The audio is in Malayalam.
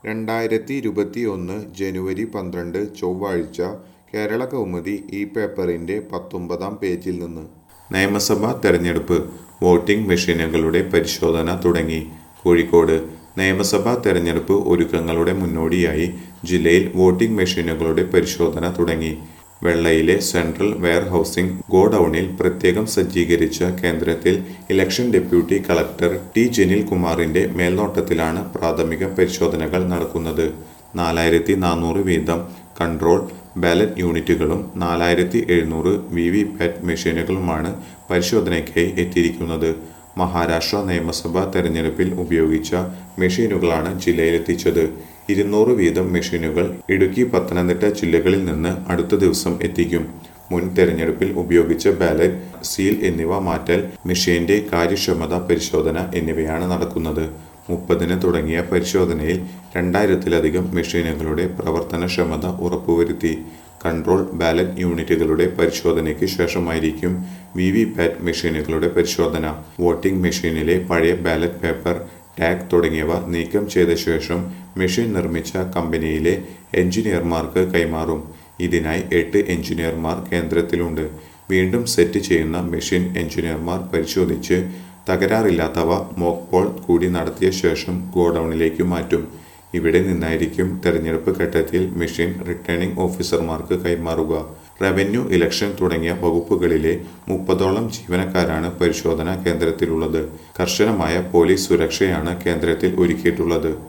രണ്ടായിരത്തി ഇരുപത്തി ഒന്ന് ജനുവരി പന്ത്രണ്ട് ചൊവ്വാഴ്ച കേരള കൗമുദി ഈ പേപ്പറിന്റെ പത്തൊമ്പതാം പേജിൽ നിന്ന് നിയമസഭാ തെരഞ്ഞെടുപ്പ് വോട്ടിംഗ് മെഷീനുകളുടെ പരിശോധന തുടങ്ങി കോഴിക്കോട് നിയമസഭാ തെരഞ്ഞെടുപ്പ് ഒരുക്കങ്ങളുടെ മുന്നോടിയായി ജില്ലയിൽ വോട്ടിംഗ് മെഷീനുകളുടെ പരിശോധന തുടങ്ങി വെള്ളയിലെ സെൻട്രൽ വെയർഹൌസിംഗ് ഗോഡൌണിൽ പ്രത്യേകം സജ്ജീകരിച്ച കേന്ദ്രത്തിൽ election deputy collector T Janil കുമാറിന്റെ മേൽനോട്ടത്തിലാണ് പ്രാഥമിക പരിശോധനകൾ നടക്കുന്നത് നാലായിരത്തി നാനൂറ് വീതം കൺട്രോൾ ബാലറ്റ് യൂണിറ്റുകളും നാലായിരത്തി എഴുന്നൂറ് വി വി പാറ്റ് മെഷീനുകളുമാണ് പരിശോധനയ്ക്കായി എത്തിയിരിക്കുന്നത് മഹാരാഷ്ട്ര നിയമസഭാ തെരഞ്ഞെടുപ്പിൽ ഉപയോഗിച്ച മെഷീനുകളാണ് ജില്ലയിലെത്തിച്ചത് ഇരുന്നൂറ് വീതം മെഷീനുകൾ ഇടുക്കി പത്തനംതിട്ട ജില്ലകളിൽ നിന്ന് അടുത്ത ദിവസം എത്തിക്കും മുൻ തെരഞ്ഞെടുപ്പിൽ ഉപയോഗിച്ച ബാലറ്റ് സീൽ എന്നിവ മാറ്റൽ മെഷീന്റെ കാര്യക്ഷമത പരിശോധന എന്നിവയാണ് നടക്കുന്നത് മുപ്പതിന് തുടങ്ങിയ പരിശോധനയിൽ രണ്ടായിരത്തിലധികം മെഷീനുകളുടെ പ്രവർത്തനക്ഷമത ഉറപ്പുവരുത്തി കൺട്രോൾ ബാലറ്റ് യൂണിറ്റുകളുടെ പരിശോധനയ്ക്ക് ശേഷമായിരിക്കും വി വി പാറ്റ് മെഷീനുകളുടെ പരിശോധന വോട്ടിംഗ് മെഷീനിലെ പഴയ ബാലറ്റ് പേപ്പർ ടാഗ് തുടങ്ങിയവ നീക്കം ചെയ്ത ശേഷം മെഷീൻ നിർമ്മിച്ച കമ്പനിയിലെ എഞ്ചിനീയർമാർക്ക് കൈമാറും ഇതിനായി എട്ട് എഞ്ചിനീയർമാർ കേന്ദ്രത്തിലുണ്ട് വീണ്ടും സെറ്റ് ചെയ്യുന്ന മെഷീൻ എഞ്ചിനീയർമാർ പരിശോധിച്ച് തകരാറില്ലാത്തവ മോക്ക് പോൾ കൂടി നടത്തിയ ശേഷം ഗോഡൌണിലേക്ക് മാറ്റും ഇവിടെ നിന്നായിരിക്കും തെരഞ്ഞെടുപ്പ് ഘട്ടത്തിൽ മെഷീൻ റിട്ടേണിംഗ് ഓഫീസർമാർക്ക് കൈമാറുക റവന്യൂ ഇലക്ഷൻ തുടങ്ങിയ വകുപ്പുകളിലെ മുപ്പതോളം ജീവനക്കാരാണ് പരിശോധനാ കേന്ദ്രത്തിലുള്ളത് കർശനമായ പോലീസ് സുരക്ഷയാണ് കേന്ദ്രത്തിൽ ഒരുക്കിയിട്ടുള്ളത്